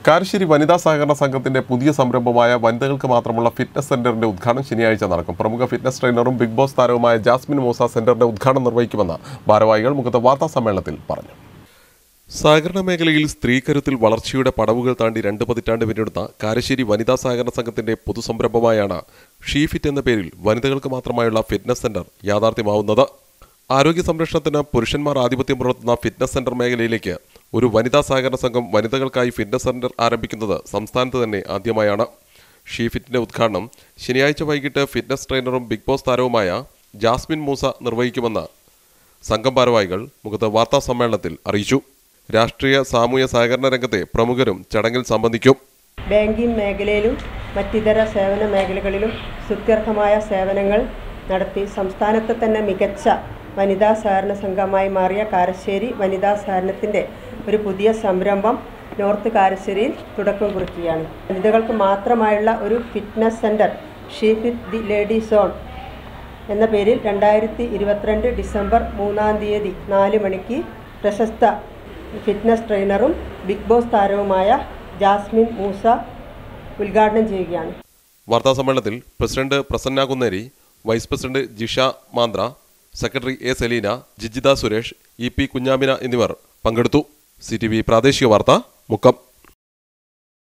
കാരശ്ശേരി വനിതാ സഹകരണ സംഘത്തിന്റെ പുതിയ സംരംഭമായ വനിതകൾക്ക് മാത്രമുള്ള ഫിറ്റ്നസ് സെന്ററിന്റെ ഉദ്ഘാടനം ശനിയാഴ്ച നടക്കും പ്രമുഖ ഫിറ്റ്നസ് ട്രെയിനറും ബിഗ് ബോസ് താരവുമായ ജാസ്മിൻ മൂസ സെന്ററിന്റെ ഉദ്ഘാടനം നിർവഹിക്കുമെന്ന് ഭാരവാഹികൾ മുഖത്ത് വാർത്താ സമ്മേളനത്തിൽ പറഞ്ഞു സഹകരണ മേഖലയിൽ സ്ത്രീകരുത്തിൽ വളർച്ചയുടെ പടവുകൾ താണ്ടി രണ്ട് പതിറ്റാണ്ട് പിന്നിടുന്ന കാരശ്ശേരി വനിതാ സഹകരണ സംഘത്തിന്റെ പൊതുസംരംഭമായാണ് ഷീഫിറ്റ് എന്ന പേരിൽ വനിതകൾക്ക് മാത്രമായുള്ള ഫിറ്റ്നസ് സെന്റർ യാഥാർത്ഥ്യമാവുന്നത് ആരോഗ്യ സംരക്ഷണത്തിന് പുരുഷന്മാർ ആധിപത്യം പുലർത്തുന്ന ഫിറ്റ്നസ് സെന്റർ മേഖലയിലേക്ക് ഒരു വനിതാ സഹകരണ സംഘം വനിതകൾക്കായി ഫിറ്റ്നസ് സെന്റർ ആരംഭിക്കുന്നത് സംസ്ഥാനത്ത് തന്നെ ആദ്യമായാണ് ഷീഫിറ്റിന്റെ ഉദ്ഘാടനം ശനിയാഴ്ച വൈകിട്ട് ഫിറ്റ്നസ് ട്രെയിനറും ബിഗ് ബോസ് താരവുമായ ജാസ്മിൻ മൂസ നിർവഹിക്കുമെന്ന് സംഘം ഭാരവാഹികൾ മുഖത്ത് വാർത്താ സമ്മേളനത്തിൽ അറിയിച്ചു രാഷ്ട്രീയ സാമൂഹ്യ സഹകരണ രംഗത്തെ പ്രമുഖരും ചടങ്ങിൽ സംബന്ധിക്കും ബാങ്കിംഗ് മേഖലയിലും മറ്റിതര സേവന മേഖലകളിലും സ്തുത്യർഹമായ സേവനങ്ങൾ നടത്തി സംസ്ഥാനത്തെ തന്നെ മികച്ച വനിതാ സഹകരണ സംഘമായി മാറിയ കാരശ്ശേരി വനിതാ സഹകരണത്തിൻ്റെ ഒരു പുതിയ സംരംഭം നോർത്ത് കാരശ്ശേരിയിൽ തുടക്കം കുറിക്കുകയാണ് വനിതകൾക്ക് മാത്രമായുള്ള ഒരു fitness centre SheFit the lady zone എന്ന പേരിൽ രണ്ടായിരത്തി ഇരുപത്തിരണ്ട് ഡിസംബർ മൂന്നാം തീയതി നാല് മണിക്ക് പ്രശസ്ത ഫിറ്റ്നസ് ട്രെയിനറും ബിഗ് ബോസ് താരവുമായ ജാസ്മിൻ മൂസ ഉദ്ഘാടനം ചെയ്യുകയാണ് വാർത്താ സമ്മേളനത്തിൽ president Prasanna Kunneri vice president Jisha Mandra secretary A Selina Jijitha Suresh E P Kunhamina എന്നിവർ പങ്കെടുത്തു സി ടി വി പ്രാദേശിക വാർത്ത മുക്കം